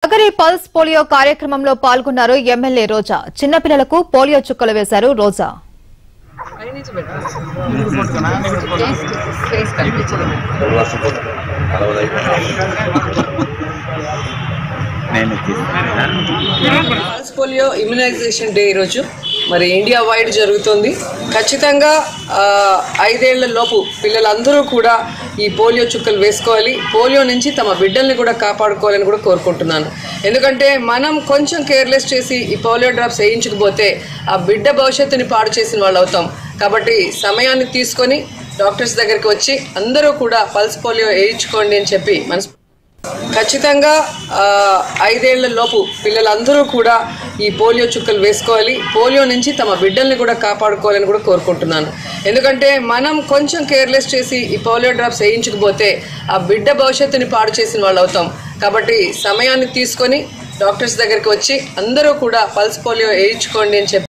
Nagari pulse polio కార్యక్రమంలో పాల్గొన్నారు MLA రోజా చిన్నపిల్లలకు పోలియో చుక్కలు వేశారు రోజా నేను తీస్తాను పల్స్ పోలియో ఇమ్యునైజేషన్ డే ఈరోజు మరి ఇండియా వైడ్ జరుగుతుంది ఖచ్చితంగా ఆ, ఐదేళ్ల లోపు పిల్లలందరూ కూడా ఈ పోలియో చుక్కలు వేసుకోవాలి పోలియో నుంచి తమ బిడ్డల్ని కూడా కాపాడుకోవాలని కూడా కోరుకుంటున్నాను ఎందుకంటే మనం కొంచెం కేర్లెస్ చేసి ఈ పోలియో డ్రాప్స్ వేయించకపోతే ఆ బిడ్డ భవిష్యత్తుని పాడు చేసిన వాళ్ళు అవుతాం కాబట్టి సమయాన్ని తీసుకొని డాక్టర్స్ దగ్గరికి వచ్చి అందరూ కూడా పల్స్ పోలియో వేయించుకోండి అని చెప్పి మనసు ఖచ్చితంగా ఆ, ఐదేళ్ల లోపు పిల్లలందరూ కూడా ఈ పోలియో చుక్కలు వేసుకోవాలి పోలియో నుంచి తమ బిడ్డల్ని కూడా కాపాడుకోవాలని కూడా కోరుకుంటున్నాను ఎందుకంటే మనం కొంచెం కేర్లెస్ చేసి ఈ పోలియో డ్రాప్స్ వేయించకపోతే ఆ బిడ్డ భవిష్యత్తుని పాడు చేసిన వాళ్ళు అవుతాం కాబట్టి సమయాన్ని తీసుకొని డాక్టర్స్ దగ్గరికి వచ్చి అందరూ కూడా పల్స్ పోలియో వేయించుకోండి అని చెప్పి